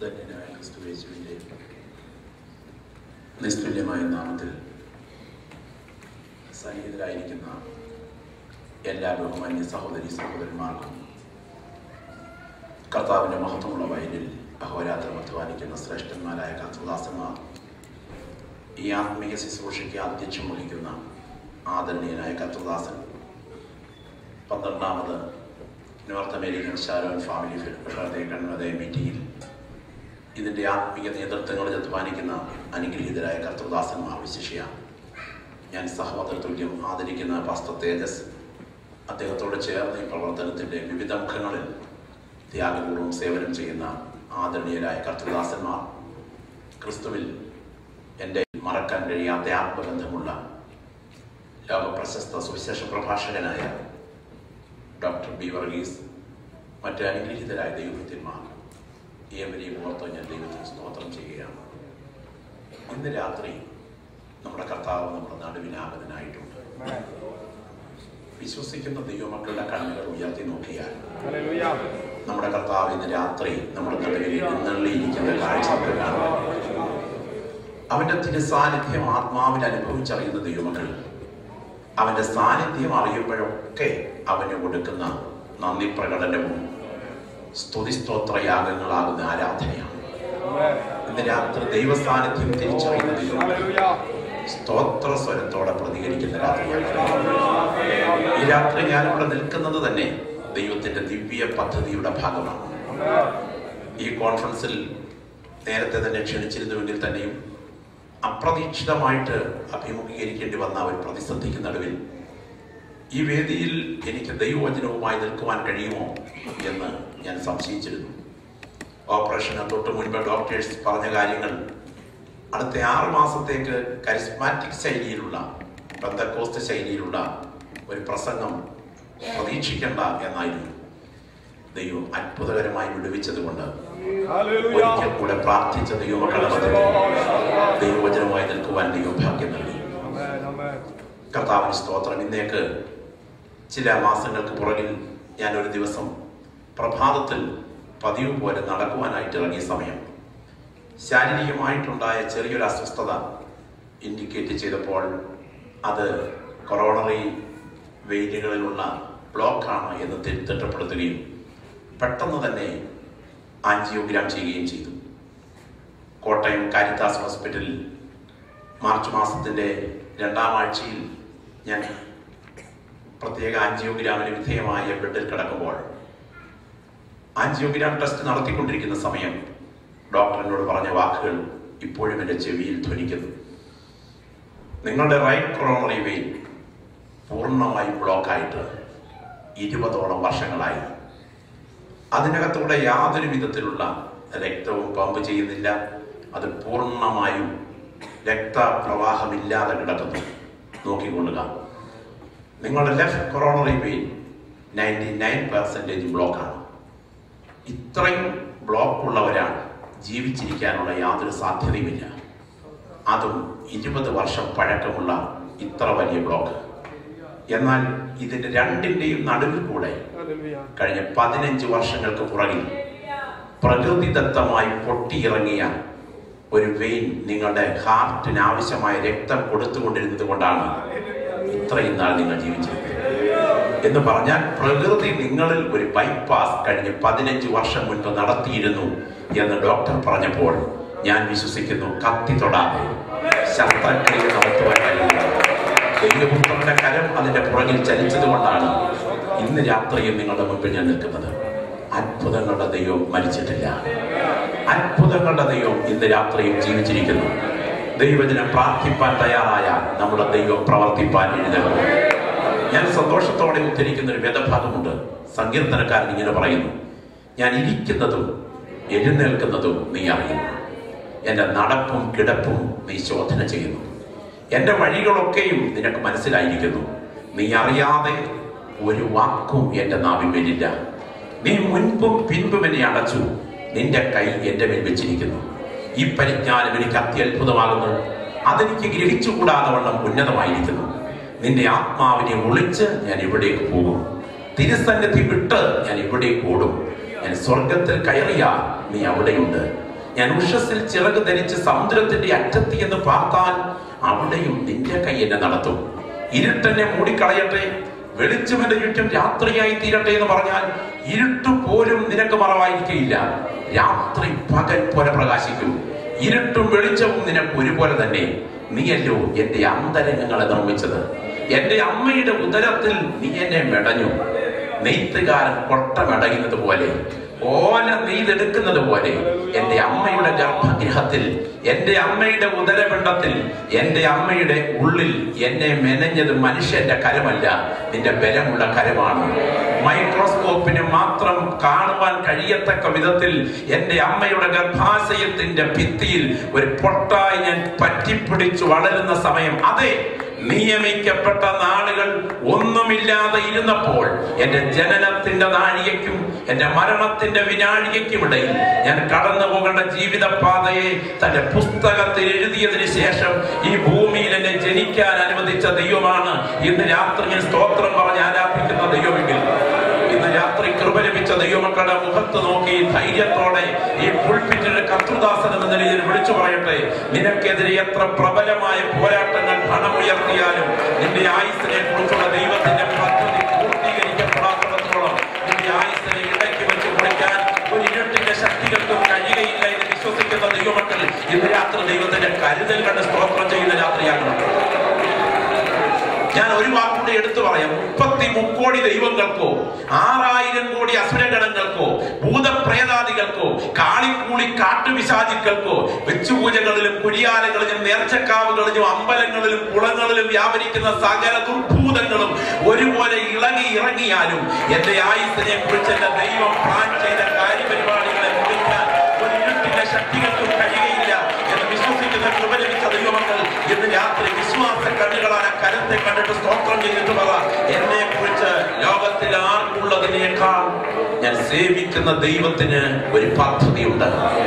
ധന്യനായ ക്രിസ്തുവേശുവിൻ്റെ നിസ്തുല്യമായ നാമത്തിൽ സന്നിഹിതരായിരിക്കുന്ന എല്ലാ ബഹുമാന്യ സഹോദരി സഹോദരന്മാർക്കും കർത്താവിൻ്റെ മഹത്വമുള്ള വയലിൽ അഹോരാത്രം അധ്വാനിക്കുന്ന ശ്രേഷ്ഠന്മാരായ കർത്തദാസന്മാർ ഈ ആത്മീയ ശുശ്രൂഷയ്ക്ക് അധ്യക്ഷം വഹിക്കുന്ന ആദരണീയനായ കർത്തദാസൻ പന്ത്രണ്ടാമത് North American Sharon family federation കൺവതയ മീറ്റിംഗിൽ ഇതിൻ്റെ ആത്മീയ നേതൃത്വങ്ങളിൽ അധ്വാനിക്കുന്ന അനുഗ്രഹീതരായ കർത്തൃദാസന്മാർ വിശിഷ്യ ഞാൻ സഹോദര തുല്യം ആദരിക്കുന്ന പാസ്റ്റർ തേജസ് അദ്ദേഹത്തോട് ചേർന്ന് ഈ പ്രവർത്തനത്തിൻ്റെ വിവിധ മുഖങ്ങളിൽ ത്യാഗപൂർവ്വം സേവനം ചെയ്യുന്ന ആദരണീയരായ കർത്തൃദാസന്മാർ ക്രിസ്തുവിൽ എൻ്റെ മറക്കാൻ കഴിയാത്ത ആത്മബന്ധമുള്ള ലോക പ്രശസ്ത സുവിശേഷ പ്രഭാഷകനായ ഡോക്ടർ ബി വർഗീസ് മറ്റ് അനുഗ്രഹീതരായ ദൈവഭക്തന്മാർ ഏവരെയും ഓർത്ത് ഞാൻ ദൈവത്തിന് സ്തോത്രം ചെയ്യുകയാണ് ഇന്ന് രാത്രി നമ്മുടെ കർത്താവ് നമ്മുടെ നടുവിനാഗതനായിട്ടുണ്ട് വിശ്വസിക്കുന്ന ദൈവമക്കളുടെ കണ്ണുകൾ ഉയർത്തി നോക്കിയാൽ നമ്മുടെ കർത്താവ് ഇന്ന് രാത്രി നമ്മുടെ നടുവിൽ എഴുന്നള്ളിയിരിക്കുന്ന കാഴ്ച നമുക്ക് കാണാം അവന്റെ തിരുസാന്നിധ്യം ആത്മാവിൽ അനുഭവിച്ചറിയുന്ന ദൈവമക്കൾ അവന്റെ സാന്നിധ്യം അറിയുമ്പോഴൊക്കെ അവന് കൊടുക്കുന്ന നന്ദി പ്രകടനവും സ്തുതിസ്തോത്ര യാഗങ്ങളാകുന്ന ആരാധനയാണ് ഇന്ന് രാത്രി ദൈവ സാന്നിധ്യം തിരിച്ചറിയുന്ന ദൈവം സ്തോത്ര സ്വരത്തോടെ പ്രതികരിക്കുന്ന രാത്രിയാണ് ഈ രാത്രി ഞാൻ ഇവിടെ നിൽക്കുന്നത് തന്നെ ദൈവത്തിന്റെ ദിവ്യ പദ്ധതിയുടെ ഭാഗമാണ് ഈ കോൺഫറൻസിൽ നേരത്തെ തന്നെ ക്ഷണിച്ചിരുന്നുവെങ്കിൽ തന്നെയും അപ്രതീക്ഷിതമായിട്ട് അഭിമുഖീകരിക്കേണ്ടി വന്ന ഒരു പ്രതിസന്ധിക്ക് നടുവിൽ ഈ വേദിയിൽ എനിക്ക് ദൈവവചനവുമായി നിൽക്കുവാൻ കഴിയുമോ എന്ന് ഞാൻ സംശയിച്ചിരുന്നു ഓപ്പറേഷന് തൊട്ട് മുൻപ് ഡോക്ടേഴ്സ് പറഞ്ഞ കാര്യങ്ങൾ അടുത്ത ആറ് മാസത്തേക്ക് കരിസ്മാറ്റിക് ശൈലിയിലുള്ള ബന്ധക്കോസ്ത ശൈലിയിലുള്ള ഒരു പ്രസംഗം പ്രതീക്ഷിക്കേണ്ട എന്നായിരുന്നു ദൈവം അത്ഭുതകരമായി വിടുവിച്ചത് കൊണ്ട് ഒരിക്കൽ കൂടെ പ്രാർത്ഥിച്ച ദൈവമക്കളുടെ മധ്യത്തിൽ ദൈവവചനമായി നിൽക്കുവാൻ ദൈവം ഭാഗ്യം നൽകി കർത്താവിന് സ്തോത്രം ഇന്നേക്ക് ചില മാസങ്ങൾക്ക് പുറകിൽ ഞാൻ ഒരു ദിവസം പ്രഭാതത്തിൽ പതിവ് പോലെ നടക്കുവാനായിട്ട് ഇറങ്ങിയ സമയം ശാരീരികമായിട്ടുണ്ടായ ചെറിയൊരു അസ്വസ്ഥത ഇൻഡിക്കേറ്റ് ചെയ്തപ്പോൾ അത് കൊറോണറി വെയിലുകളിലുള്ള ബ്ലോക്കാണ് എന്ന് തി- തിട്ടപ്പെടുത്തുകയും പെട്ടെന്ന് തന്നെ ആൻജിയോഗ്രാം ചെയ്യുകയും ചെയ്തു കോട്ടയം കാരിത്താസ് ഹോസ്പിറ്റലിൽ മാർച്ച് മാസത്തിൻ്റെ രണ്ടാം ആഴ്ചയിൽ ഞാൻ പ്രത്യേക ആൻജിയോഗ്രാമിന് വിധേയമായ ബെഡിൽ കിടക്കുമ്പോൾ ആൻജിയോഗ്രാം ടെസ്റ്റ് നടത്തിക്കൊണ്ടിരിക്കുന്ന സമയം ഡോക്ടറിനോട് പറഞ്ഞ വാക്കുകൾ ഇപ്പോഴും എൻ്റെ ചെവിയിൽ ധ്വനിക്കുന്നു നിങ്ങളുടെ റൈറ്റ് കൊറോണറി വെയിൻ പൂർണ്ണമായും ബ്ലോക്കായിട്ട് ഇരുപതോളം വർഷങ്ങളായി അതിനകത്തൂടെ യാതൊരു വിധത്തിലുള്ള രക്തവും പമ്പ് ചെയ്യുന്നില്ല അത് പൂർണ്ണമായും രക്തപ്രവാഹമില്ലാതെ കിടക്കുന്നു നോക്കിക്കൊള്ളുക നിങ്ങളുടെ left coronary vein ninety nine percentage ബ്ലോക്കാണ് ഇത്രയും ബ്ലോക്ക് ഉള്ളവരാണ് ജീവിച്ചിരിക്കാനുള്ള യാതൊരു സാധ്യതയുമില്ല അതും ഇരുപത് വർഷം പഴക്കമുള്ള ഇത്ര വലിയ ബ്ലോക്ക് എന്നാൽ ഇതിന്റെ രണ്ടിന്റെയും നടുവിൽ കൂടെ കഴിഞ്ഞ പതിനഞ്ച് വർഷങ്ങൾക്ക് പുറകിൽ പ്രകൃതിദത്തമായി പൊട്ടിയിറങ്ങിയ ഒരു വെയിൻ നിങ്ങളുടെ ഹാർട്ടിന് ആവശ്യമായ രക്തം കൊടുത്തുകൊണ്ടിരുന്നത് കൊണ്ടാണ് ഇത്രയും നാൾ നിങ്ങൾ ജീവിച്ചത് എന്ന് പറഞ്ഞാൽ പ്രകൃതി നിങ്ങളിൽ ഒരു ബൈപ്പാസ് കഴിഞ്ഞ പതിനഞ്ച് വർഷം മുൻപ് നടത്തിയിരുന്നു എന്ന് ഡോക്ടർ പറഞ്ഞപ്പോൾ ഞാൻ വിശ്വസിക്കുന്നു കത്തി തൊടാതെ ശസ്ത്രക്രിയ നടത്തുവാൻ കഴിയുന്നത് ദൈവപുത്രന്റെ കരം അതിന്റെ പുറകിൽ ചലിച്ചത് കൊണ്ടാണ് ഇന്ന് രാത്രിയും നിങ്ങളുടെ മുമ്പിൽ ഞാൻ നിൽക്കുന്നത് അത്ഭുതങ്ങളുടെ ദൈവം മരിച്ചിട്ടില്ല അത്ഭുതങ്ങളുടെ ദൈവം ഇന്ന് രാത്രിയും ജീവിച്ചിരിക്കുന്നു ദൈവജനം പ്രാർത്ഥിപ്പാൻ തയ്യാറായ നമ്മുടെ ദൈവം പ്രവർത്തിപ്പാൻ എഴുതണം ഞാൻ സന്തോഷത്തോടെ ഉദ്ധരിക്കുന്ന ഒരു വേദഭാഗമുണ്ട് സങ്കീർത്തനക്കാരൻ ഇങ്ങനെ പറയുന്നു ഞാൻ ഇരിക്കുന്നതും എഴുന്നേൽക്കുന്നതും നീ അറിയുന്നു എൻ്റെ നടപ്പും കിടപ്പും നീ ശോധന ചെയ്യുന്നു എൻ്റെ വഴികളൊക്കെയും നിനക്ക് മനസ്സിലായിരിക്കുന്നു നീ അറിയാതെ ഒരു വാക്കും എൻ്റെ നാവിന്മേലില്ല നീ മുൻപും പിൻപും എന്നെ അടച്ചു നിന്റെ കൈ എൻ്റെ മേൽ വെച്ചിരിക്കുന്നു ഈ പരിജ്ഞാനം എനിക്ക് അത്യത്ഭുതമാകുന്നു അതെനിക്ക് ഗ്രഹിച്ചുകൂടാതെ വണ്ണം ഉന്നതമായിരിക്കുന്നു നിന്റെ ആത്മാവിനെ ഒളിച്ച് ഞാൻ ഇവിടേക്ക് പോകും തിരുസന്നിധി വിട്ട് ഞാൻ ഇവിടേക്ക് ഓടും ഞാൻ സ്വർഗത്തിൽ കയറിയാൽ നീ അവിടെയുണ്ട് ഞാൻ ഉഷസ്സിൽ ചിറക് ധരിച്ച് സമുദ്രത്തിന്റെ അറ്റത്ത് എന്ന് പാർത്താൽ അവിടെയും നിന്റെ കൈ എന്നെ നടത്തും ഇരുട്ടെന്നെ മൂടിക്കളയട്ടെ വെളിച്ചം എന്റെ ചുറ്റും രാത്രിയായി തീരട്ടെ എന്ന് പറഞ്ഞാൽ ഇരുട്ട് പോലും നിനക്ക് മറവായിരിക്കയില്ല രാത്രി പകൽ പോലെ പ്രകാശിക്കും ഇരുട്ടും വെളിച്ചവും നിനക്ക് ഒരുപോലെ തന്നെ നീയല്ലോ എന്റെ അന്തരംഗങ്ങളെ നിർമ്മിച്ചത് എന്റെ അമ്മയുടെ ഉദരത്തിൽ നീ എന്നെ മെടഞ്ഞു നെയ്ത്തുകാരൻ കൊട്ട മെടയുന്നത് പോലെ ഓല നെയ്തെടുക്കുന്നത് പോലെ എന്റെ അമ്മയുടെ ഗർഭഗൃഹത്തിൽ എന്റെ അമ്മയുടെ ഉദരപിണ്ഡത്തിൽ എന്റെ അമ്മയുടെ ഉള്ളിൽ എന്നെ മെനഞ്ഞത് മനുഷ്യന്റെ കരമല്ല നിന്റെ ബലമുള്ള കരമാണ് മൈക്രോസ്കോപ്പിന് മാത്രം കാണുവാൻ കഴിയത്തക്ക വിധത്തിൽ എന്റെ അമ്മയുടെ ഗർഭാശയത്തിന്റെ ഭിത്തിയിൽ ഒരു പൊട്ടായി ഞാൻ പറ്റിപ്പിടിച്ചു വളരുന്ന സമയം അതെ നിയമിക്കപ്പെട്ട നാളുകൾ ഒന്നുമില്ലാതെ ഇരുന്നപ്പോൾ എന്റെ ജനനത്തിന്റെ നാഴികയ്ക്കും എന്റെ മരണത്തിന്റെ വിനാഴികയ്ക്കും ഇടയിൽ ഞാൻ കടന്നു പോകേണ്ട ജീവിത പാതയെ തന്റെ പുസ്തകത്തിൽ എഴുതിയതിനു ശേഷം ഈ ഭൂമിയിൽ എന്നെ ജനിക്കാൻ അനുവദിച്ച ദൈവമാണ് ഇന്ന് രാത്രി ഞാൻ സ്തോത്രം പറഞ്ഞ് ആരാധിക്കുന്ന ദൈവമെങ്കിൽ ഇന്ന് രാത്രി കൃപ ലഭിച്ച ദൈവമക്കളുടെ മുഖത്ത് നോക്കി ധൈര്യത്തോടെ ഈ പുൾപിറ്റിന്റെ കർത്തൃദാസൻ എന്ന നിലയിൽ വിളിച്ചു പറയട്ടെ നിനക്കെതിരെ എത്ര പ്രബലമായ പോരാട്ടങ്ങൾ പണമുയർത്തിയാലും നിന്റെ ആയുസിനെ കുറിച്ചുള്ള ദൈവത്തിന്റെ പദ്ധതി പൂർത്തീകരിക്കപ്പെടാത്തിടത്തോളം നിന്റെ ആയുസിനെ ഇടയ്ക്ക് വെച്ച് കുളിക്കാൻ ഒരു ഇരുട്ടിന്റെ ശക്തികൾക്കും കഴിയുകയില്ല എന്ന് വിശ്വസിക്കുന്ന ദൈവമക്കൾ ഇന്ന് രാത്രി ദൈവത്തിന്റെ കരുതൽ കണ്ട് സ്തോത്രം ചെയ്യുന്ന രാത്രിയാകണം ഞാൻ ഒരു വാക്കുകൂടി എടുത്തു പറയാം മുപ്പത്തി മുക്കോടി ദൈവങ്ങൾക്കോ ആറായിരം കോടി അസുരഗണങ്ങൾക്കോ ഭൂതപ്രേതാദികൾക്കോ കാളിക്കൂളി കാട്ടുവിശാചിക്കൾക്കോ വെച്ചുപൂജകളിലും കുരിയാലകളിലും നേർച്ചക്കാവുകളിലും അമ്പലങ്ങളിലും കുളങ്ങളിലും വ്യാപരിക്കുന്ന സകല ദുർഭൂതങ്ങളും ഒരുപോലെ ഇളകി ഇറങ്ങിയാലും എന്റെ ആയുസിനെ കുറിച്ച് എന്റെ ദൈവം പ്ലാൻ ചെയ്ത കാര്യപരിപാടികളെ മുടിക്കാൻ ഒരു ഇരുട്ടിന്റെ ശക്തികൾക്കും കഴിയുകയില്ല എന്ന് വിശ്വസിക്കുന്ന കൃപ ലഭിച്ച ദൈവമക്കൾ ഇന്ന് രാത്രി വിശ്വാസ കണ്ണുകളായ കരത്തെ കണ്ടിട്ട് സ്തോത്രം ചെയ്തിട്ട് പറ എന്നെ കുറിച്ച് ലോകത്തിൽ ആർക്കുള്ളതിനേക്കാൾ ഞാൻ സേവിക്കുന്ന ദൈവത്തിന് ഒരു പദ്ധതിയുണ്ട്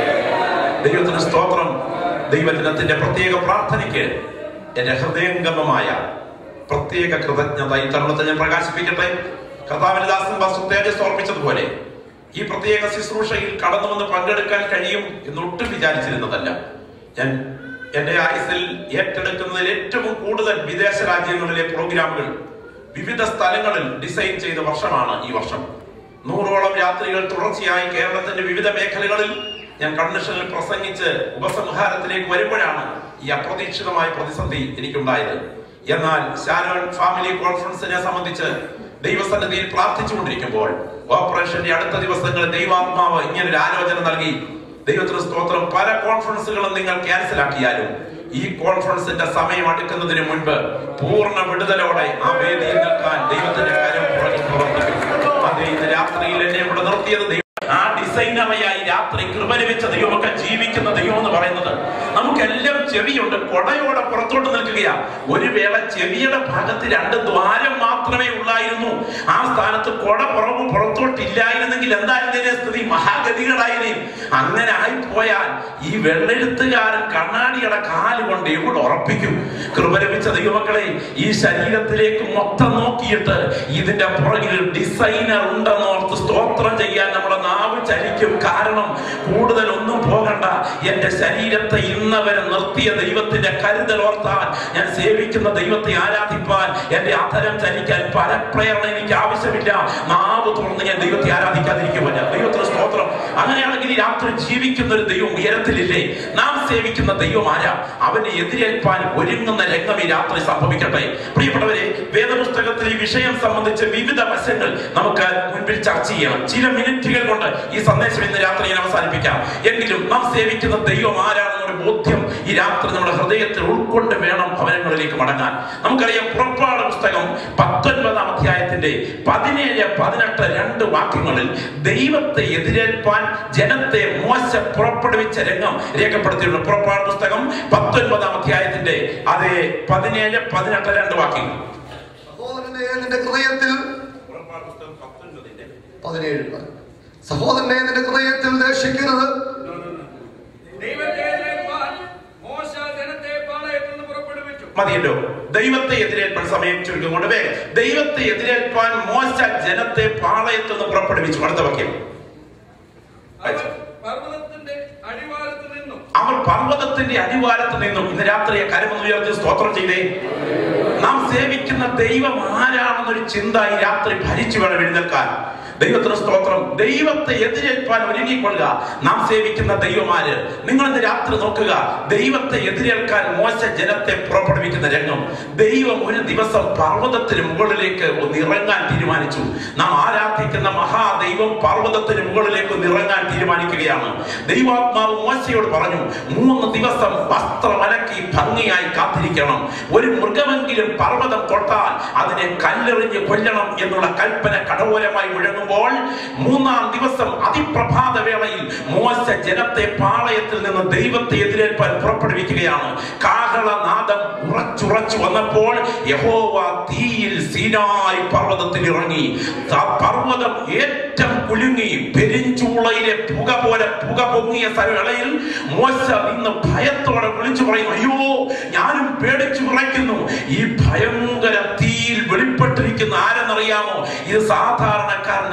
ദൈവത്തിന് സ്തോത്രം ദൈവജനത്തിന്റെ പ്രത്യേക പ്രാർത്ഥനയ്ക്ക് എന്റെ ഹൃദയംഗമമായ പ്രത്യേക കൃതജ്ഞത ഈ തരുണത്തെ ഞാൻ പ്രകാശിപ്പിക്കട്ടെ കർത്താവിന്റെ ദാസൻ വസ്തു തേജസ് ഓർമ്മിച്ചതുപോലെ ഈ പ്രത്യേക ശുശ്രൂഷയിൽ കടന്നു വന്ന് പങ്കെടുക്കാൻ കഴിയും എന്ന് ഒട്ടും വിചാരിച്ചിരുന്നതല്ല ഞാൻ എന്റെ ആയുസിൽ ഏറ്റെടുക്കുന്നതിൽ ഏറ്റവും കൂടുതൽ വിദേശ രാജ്യങ്ങളിലെ പ്രോഗ്രാമുകൾ വിവിധ സ്ഥലങ്ങളിൽ ഡിസൈൻ ചെയ്ത വർഷമാണ് ഈ വർഷം നൂറോളം രാത്രികൾ തുടർച്ചയായി കേരളത്തിന്റെ വിവിധ മേഖലകളിൽ ഞാൻ കൺവെൻഷനിൽ പ്രസംഗിച്ച് ഉപസംഹാരത്തിലേക്ക് വരുമ്പോഴാണ് ഈ അപ്രതീക്ഷിതമായ പ്രതിസന്ധി എനിക്കുണ്ടായത് എന്നാൽ ശാലോൺ ഫാമിലി കോൺഫറൻസിനെ സംബന്ധിച്ച് ദൈവസന്നിധിയിൽ പ്രാർത്ഥിച്ചുകൊണ്ടിരിക്കുമ്പോൾ ഓപ്പറേഷന്റെ അടുത്ത ദിവസങ്ങളിൽ ദൈവാത്മാവ് ഇങ്ങനെ ഒരു ആലോചന നൽകി ദൈവത്തിന് സ്തോത്രം പല കോൺഫറൻസുകളും നിങ്ങൾ ക്യാൻസൽ ആക്കിയാലും ഈ കോൺഫറൻസിന്റെ സമയം അടുക്കുന്നതിന് മുൻപ് പൂർണ്ണ വിടുതലോടെ ആ വേദിയിൽ നിൽക്കാൻ ദൈവത്തിന്റെ കരം പുറകിൽ പ്രവർത്തിക്കും അതെ ഇന്ന് രാത്രിയിൽ എന്നെ ഇവിടെ നിർത്തിയത് ദൈവം ആ ഡിസൈനറയായി രാത്രി കൃപ ലഭിച്ച ദൈവമൊക്കെ ജീവിക്കുന്ന ദൈവം എന്ന് പറയുന്നത് നമുക്കെല്ലാം ചെവിയുണ്ട് കൊടയോടെ പുറത്തോട്ട് നിൽക്കുകയാ ഒരു വേള ചെവിയുടെ ഭാഗത്ത് രണ്ട് ദ്വാരം മാത്രമേ ഉള്ളായിരുന്നു ആ സ്ഥാനത്ത് കൊട പുറവ് പുറത്തോട്ടില്ലായിരുന്നെങ്കിൽ എന്തായിരുന്നു ഇതിന്റെ സ്ഥിതി മഹാഗതികളായിരുന്നു അങ്ങനെ ആയിപ്പോയാൽ ഈ വെള്ളെഴുത്തുകാരൻ കണ്ണാടിയുടെ കാല് കൊണ്ട് എവിടെ ഉറപ്പിക്കും കൃപ ലഭിച്ച ദൈവമക്കളെ ഈ ശരീരത്തിലേക്ക് മൊത്തം നോക്കിയിട്ട് ഇതിന്റെ പുറകിൽ ഡിസൈനർ ഉണ്ടെന്ന് ഓർത്ത് സ്തോത്രം ചെയ്യാൻ നമ്മുടെ നാവ് ചലിക്കും കാരണം കൂടുതൽ ഒന്നും പോകണ്ട എന്റെ ശരീരത്തെ ഇന്ന് വരെ നിർത്തിയ ദൈവത്തിന്റെ കരുതൽ ഓർത്താൽ ഞാൻ സേവിക്കുന്ന ദൈവത്തെ ആരാധിപ്പാൻ എന്റെ അധരം ചലിക്കാൻ പരപ്രേരണ എനിക്ക് ആവശ്യമില്ല നാവ് തുറന്ന് ഞാൻ ദൈവത്തെ ആരാധിക്കാതിരിക്കുമല്ല ദൈവത്തിന് സ്തോത്രം അങ്ങനെയാണെങ്കിൽ ഈ രാത്രി ജീവിക്കുന്ന ഒരു ദൈവം ഉയരത്തിലില്ലേ നാം സേവിക്കുന്ന ദൈവം ആരാ അവനെ എതിരേൽപ്പാൻ ഒരുങ്ങുന്ന രംഗം ഈ രാത്രി സംഭവിക്കട്ടെ പ്രിയപ്പെട്ടവരെ വേദപുസ്തകത്തിൽ ഈ വിഷയം സംബന്ധിച്ച് വിവിധ വശങ്ങൾ നമുക്ക് മുൻപിൽ ചർച്ച ചെയ്യണം ചില മിനിറ്റുകൾ കൊണ്ട് ഈ സന്ദേശം ഇന്ന് രാത്രി ഞാൻ അവസാനിപ്പിക്കാം എങ്കിലും നാം സേവിക്കുന്ന ദൈവം ആരാണെന്നൊരു ബോധ്യം ഈ രാത്രി നമ്മുടെ ഹൃദയത്തിൽ ഉൾക്കൊണ്ട് വേണം ഭവനങ്ങളിലേക്ക് മടങ്ങാൻ നമുക്കറിയാം പുറപ്പാട് പുസ്തകം പത്തൊൻപതാം അധ്യായത്തിന്റെ പതിനേഴ് പതിനെട്ട് രണ്ട് വാക്യങ്ങളിൽ ദൈവത്തെ എതിരേൽപ്പാൻ ജനത്തെ മോശ പുറപ്പെടുവിച്ച രംഗം രേഖപ്പെടുത്തിയിട്ടുണ്ട് പുറപ്പാട് പുസ്തകം പത്തൊൻപതാം അധ്യായത്തിന്റെ അതേ പതിനേഴ് പതിനെട്ട് രണ്ട് വാക്യങ്ങൾ സഹോദരനെ നിന്റെ ഹൃദയത്തിൽ പുറപ്പാട് പുസ്തകം പത്തൊൻപതിന്റെ പതിനേഴ് സഹോദരനെ നിന്റെ ഹൃദയത്തിൽ ദേഷിക്കരുത് ദൈവത്തെ എതിരേൽപ്പാൻ മോശ ജനത്തെ പാളയത്തിൽ നിന്ന് പുറപ്പെടുവിച്ചു മതിയല്ലോ ദൈവത്തെ എതിരേൽപ്പാൻ സമയം ചുരുക്കം കൊണ്ട് വേഗം ദൈവത്തെ എതിരേൽപ്പാൻ മോശ ജനത്തെ പാളയത്ത് നിന്ന് പുറപ്പെടുവിച്ചു അടുത്ത വാക്യം അവൻ പർവ്വതത്തിന്റെ അടിവാരത്ത് പർവ്വതത്തിന്റെ അടിവാരത്ത് നിന്നും ഇന്ന് രാത്രിയെ കരമെന്ന് ഉയർത്തി സ്തോത്രം ചെയ്തേ നാം സേവിക്കുന്ന ദൈവം ആരാണെന്നൊരു ചിന്ത ഈ രാത്രി ഭരിച്ചു വേണം എഴുന്നേൽക്കാൻ ദൈവത്തിന് സ്തോത്രം ദൈവത്തെ എതിരേൽപ്പാൻ ഒരുങ്ങിക്കൊള്ളുക നാം സേവിക്കുന്ന ദൈവമാര് നിങ്ങൾ ഇന്ന് രാത്രി നോക്കുക ദൈവത്തെ എതിരേൽക്കാൻ മോശ ജനത്തെ പുറപ്പെടുവിക്കുന്ന രംഗം ദൈവം ഒരു ദിവസം പർവ്വതത്തിന് മുകളിലേക്ക് ഒന്ന് ഇറങ്ങാൻ തീരുമാനിച്ചു നാം ആരാധിക്കുന്ന മഹാദൈവം പർവ്വതത്തിന് മുകളിലേക്ക് ഒന്ന് ഇറങ്ങാൻ തീരുമാനിക്കുകയാണ് ദൈവാത്മാവ് മോശയോട് പറഞ്ഞു മൂന്ന് ദിവസം വസ്ത്രം അലക്കി ഭംഗിയായി കാത്തിരിക്കണം ഒരു മൃഗമെങ്കിലും പർവ്വതം തൊട്ടാൽ അതിനെ കല്ലെറിഞ്ഞ് കൊല്ലണം എന്നുള്ള കൽപ്പന കടോലമായി മുഴങ്ങുമ്പോൾ മൂന്നാം ദിവസം അതിപ്രഭാത വേളയിൽ മോശ ജനത്തെ പാളയത്തിൽ നിന്ന് ദൈവത്തെ എതിരേൽപ്പാൻ പുറപ്പെടുവിക്കുകയാണ് കാഹളനാദം ഉറച്ചുറച്ചു വന്നപ്പോൾ യഹോവ തീയിൽ സീനായി പർവ്വതത്തിൽ ഇറങ്ങി ആ പർവ്വതം ഏറ്റം കുലുങ്ങി പെരിഞ്ചൂളയിലെ പുക പോലെ പുക പൊങ്ങിയ വേളയിൽ മോശ ഇന്ന് ഭയത്തോടെ വിളിച്ചു പറയും അയ്യോ ഞാനും പേടിച്ചു വിറയ്ക്കുന്നു ഈ ഭയങ്കര തീയിൽ വെളിപ്പെട്ടിരിക്കുന്ന ആരെന്നറിയാമോ ഇത് സാധാരണക്കാരനല്ല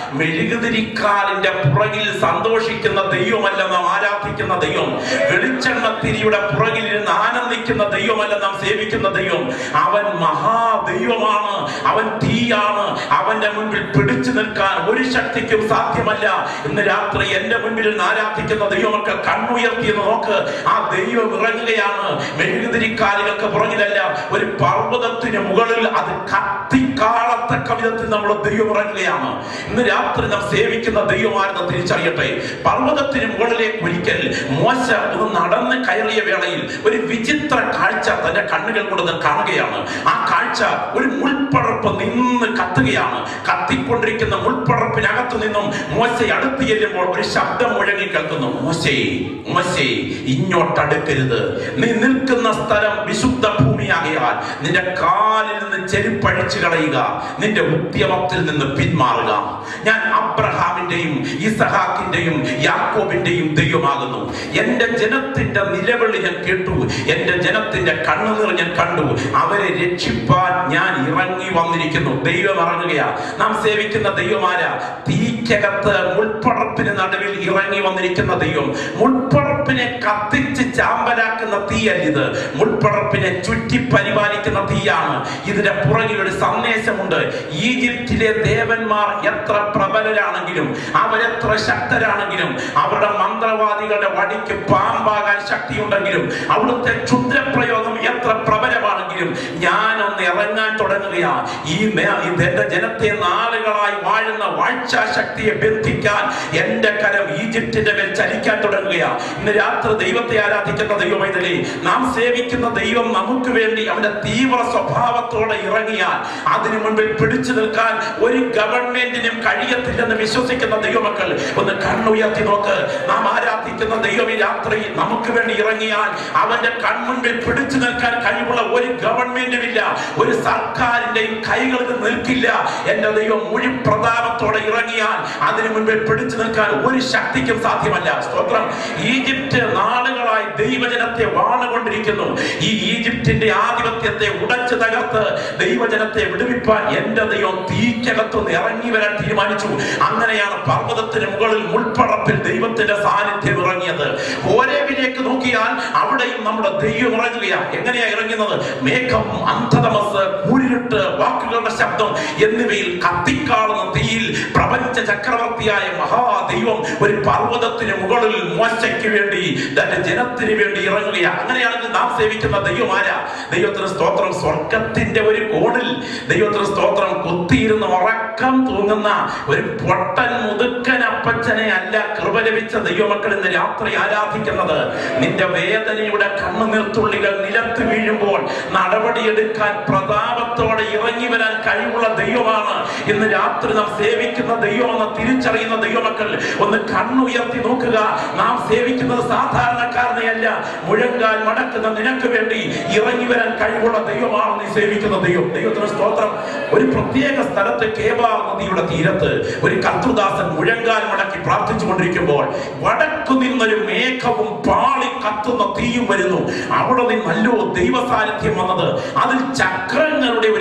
മെഴുകുതിരിക്കാലിന്റെ പുറകിൽ സന്തോഷിക്കുന്ന ദൈവമല്ല നാം ആരാധിക്കുന്ന ദൈവം വെളിച്ചെണ്ണത്തിരിയുടെ പുറകിൽ ഇരുന്ന് ആനന്ദിക്കുന്ന ദൈവമല്ല നാം സേവിക്കുന്ന ദൈവം അവൻ മഹാദൈവമാണ് അവൻ തീയാണ് അവന്റെ മുൻപിൽ പിടിച്ചു നിൽക്കാൻ ഒരു ശക്തിക്കും സാധ്യമല്ല ഇന്ന് രാത്രി എന്റെ മുൻപിൽ നിന്ന് ആരാധിക്കുന്ന ദൈവമൊക്കെ കണ്ണുയർത്തി എന്ന് നോക്ക് ആ ദൈവം ഇറങ്ങുകയാണ് മെഴുകുതിരിക്കാലുകൾക്ക് പുറകിലല്ല ഒരു പർവ്വതത്തിന് മുകളിൽ അത് കത്തിക്കാളത്തക്ക വിധത്തിൽ നമ്മൾ ദൈവം ഇറങ്ങുകയാണ് ഇന്ന് രാത്രി നാം സേവിക്കുന്ന ദൈവമാരെന്ന് തിരിച്ചറിയട്ടെ പർവ്വതത്തിന് മുകളിലേക്ക് ഒരിക്കൽ മോശ ഒന്ന് നടന്ന് കയറിയ വേളയിൽ ഒരു വിചിത്ര കാഴ്ച തന്റെ കണ്ണുകൾ കൊണ്ട് താൻ കാണുകയാണ് ആ കാഴ്ച ഒരു മുൾപ്പടർപ്പ് നിന്ന് കത്തുകയാണ് കത്തിക്കൊണ്ടിരിക്കുന്ന മുൾപ്പടർപ്പിനകത്തു നിന്നും മോശ അടുത്ത് ചെല്ലുമ്പോൾ ഒരു ശബ്ദം മുഴങ്ങി കേൾക്കുന്നു മോശേ മോശേ ഇങ്ങോട്ടടുക്കരുത് നീ നിൽക്കുന്ന സ്ഥലം വിശുദ്ധ ഭൂമിയാകയാൽ നിന്റെ കാലിൽ നിന്ന് ചെരുപ്പഴിച്ചു കളയുക നിന്റെ ഉദ്യമത്തിൽ നിന്ന് പിന്മാറുക ഞാൻ അബ്രഹാമിന്റെയും ഇസഹാക്കിന്റെയും യാക്കോബിന്റെയും ദൈവമാകുന്നു എന്റെ ജനത്തിന്റെ നിലവിളി ഞാൻ കേട്ടു എന്റെ ജനത്തിന്റെ കണ്ണുനീർ ഞാൻ കണ്ടു അവരെ രക്ഷിപ്പാൻ ഞാൻ ഇറങ്ങി വന്നിരിക്കുന്നു ദൈവം ഇറങ്ങുകയാ നാം സേവിക്കുന്ന ദൈവമാരാ തീക്കകത്ത് മുൾപ്പടർപ്പിന് നടുവിൽ ഇറങ്ങി വന്നിരിക്കുന്ന ദൈവം മുൾപ്പടർപ്പിനെ കത്തിച്ച് ചാമ്പലാക്കുന്ന തീയല്ലിത് മുൾപ്പടർപ്പിനെ ചുറ്റി പരിപാലിക്കുന്ന തീയാണ് ഇതിന്റെ പുറകിൽ ഒരു സന്ദേശമുണ്ട് ഈജിപ്തിലെ ദേവന്മാർ എത്ര പ്രബലരാണെങ്കിലും അവരെത്ര ശക്തരാണെങ്കിലും അവരുടെ മന്ത്രവാദികളുടെ വടിക്ക് പാമ്പാകാൻ ശക്തിയുണ്ടെങ്കിലും അവിടുത്തെ ക്ഷുദ്രപ്രയോഗം എത്ര പ്രബലമാണെങ്കിലും ഞാനൊന്ന് ഇറങ്ങാൻ തുടങ്ങുകയാ ഈ നേ- എന്റെ ജനത്തെ നാളുകളായി വാഴുന്ന വാഴ്ചാ ശക്തിയെ ബന്ധിക്കാൻ എന്റെ കരം ഈജിപ്തിന്റെ മേൽ ചലിക്കാൻ തുടങ്ങുകയാ ഇന്ന് രാത്രി ദൈവത്തെ ആരാധിക്കുന്ന ദൈവമൈതലേ നാം സേവിക്കുന്ന ദൈവം നമുക്ക് വേണ്ടി അവന്റെ തീവ്ര സ്വഭാവത്തോടെ ഇറങ്ങിയാൽ അതിനു മുൻപിൽ പിടിച്ചു നിൽക്കാൻ ഒരു ഗവൺമെന്റിനും കഴിയത്തില്ലെന്ന് വിശ്വസിക്കുന്ന ദൈവമക്കൾ ഒന്ന് കണ്ണുയർത്തി നോക്ക് നാം ആരാധിക്കുന്ന ദൈവം ഈ രാത്രി നമുക്ക് വേണ്ടി ഇറങ്ങിയാൽ അവന്റെ കൺമുൻപിൽ പിടിച്ചു നിൽക്കാൻ കഴിവുള്ള ഒരു ഗവൺമെന്റും ഇല്ല ഒരു സർക്കാരിന്റെയും കൈകളിൽ നിൽക്കില്ല എന്റെ ദൈവം മുഴി പ്രതാപത്തോടെ ഇറങ്ങിയാൽ അതിനു മുൻപിൽ പിടിച്ചു നിൽക്കാൻ ഒരു ശക്തിക്കും സാധ്യമല്ല സ്തോത്രം ഈജിപ്റ്റ് നാളുകളായി ദൈവജനത്തെ വാണുകൊണ്ടിരിക്കുന്നു ഈ ഈജിപ്തിന്റെ ആധിപത്യത്തെ ഉടച്ചു തകർത്ത് ദൈവജനത്തെ വിടുവിപ്പാൻ എന്റെ ദൈവം തീക്കകത്തുനിന്ന് ഇറങ്ങി വരാൻ തീരുമാനിച്ചു അങ്ങനെയാണ് പർവ്വതത്തിന് മുകളിൽ മുൾപ്പടപ്പിൽ ദൈവത്തിന്റെ സാന്നിധ്യം ഇറങ്ങിയത് ഓരേവിലേക്ക് നോക്കിയാൽ അവിടെയും നമ്മുടെ ദൈവം ഇറങ്ങുകയാണ് എങ്ങനെയാ ഇറങ്ങുന്നത് മേഘം അന്ധതമസ് കൂരിരുട്ട് വാക്കുകളുടെ ശബ്ദം എന്നിവയിൽ കത്തിക്കാളുന്ന തീയിൽ പ്രപഞ്ച ചക്രവർത്തിയായ മഹാദൈവം ഒരു പർവ്വതത്തിന് മുകളിൽ മോശയ്ക്ക് വേണ്ടി തന്റെ ജനത്തിന് വേണ്ടി ഇറങ്ങുകയാണ് അങ്ങനെയാണെങ്കിൽ നാം സേവിക്കുന്ന ദൈവമാരാ ദൈവത്തിന് സ്തോത്രം സ്വർഗത്തിന്റെ ഒരു കോണിൽ ദൈവത്തിന് സ്തോത്രം കുത്തിയിരുന്ന് ഉറക്കം തൂങ്ങുന്ന ഒരു പൊട്ടൻ മുതുക്കൻ അപ്പച്ചനെ അല്ല കൃപ ലഭിച്ച ദൈവമക്കൾ ഇന്ന് രാത്രി ആരാധിക്കുന്നത് നിന്റെ വേദനയുടെ കണ്ണുനീർത്തുള്ളികൾ നിലത്ത് വീഴുമ്പോൾ നടപടിയെടുക്കാൻ പ്രതാപത്തോടെ ഇറങ്ങി വരാൻ കഴിവുള്ള ദൈവമാണ് ഇന്ന് രാത്രി നാം സേവിക്കുന്ന ദൈവമെന്ന് തിരിച്ചറിയുന്ന ദൈവമക്കൾ ഒന്ന് കണ്ണുയർത്തി നോക്കുക നാം സേവിക്കുന്നത് സാധാരണക്കാരനെയല്ല മുഴങ്കാൽ മടക്കുന്ന നിനക്ക് വേണ്ടി ഇറങ്ങി വരാൻ കഴിവുള്ള ദൈവമാണ് നീ സേവിക്കുന്ന ദൈവം ദൈവത്തിന് സ്തോത്രം ഒരു പ്രത്യേക സ്ഥലത്ത് കേബാർ നദിയുടെ തീരത്ത് ഒരു കർത്തൃദാസൻ മുഴങ്കാൽ മടക്കി പ്രാർത്ഥിച്ചു കൊണ്ടിരിക്കുമ്പോൾ വടക്കു നിന്നൊരു മേഘവും പാളി കത്തുന്ന തീയും വരുന്നു അവിടെ നിന്നല്ലോ ദൈവ സാന്നിധ്യം വന്നത് അതിൽ ചക്രങ്ങളുടെ ഒരു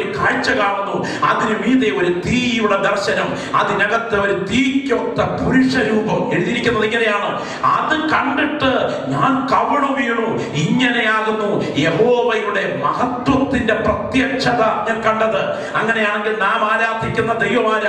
കാഴ്ച കാണുന്നു അതിന് മീതെ ഒരു തീയുടെ ദർശനം അതിനകത്ത് ഒരു തീക്കൊത്ത പുരുഷ രൂപം എഴുതിയിരിക്കുന്നത് ഇങ്ങനെയാണ് അത് കണ്ടിട്ട് ഞാൻ കവണു വീണു ഇങ്ങനെയാകുന്നു യഹോവയുടെ മഹത്വത്തിന്റെ പ്രത്യക്ഷത ഞാൻ കണ്ടത് അങ്ങനെയാണെങ്കിൽ നാം ആരാധിക്കുന്ന ദൈവമാര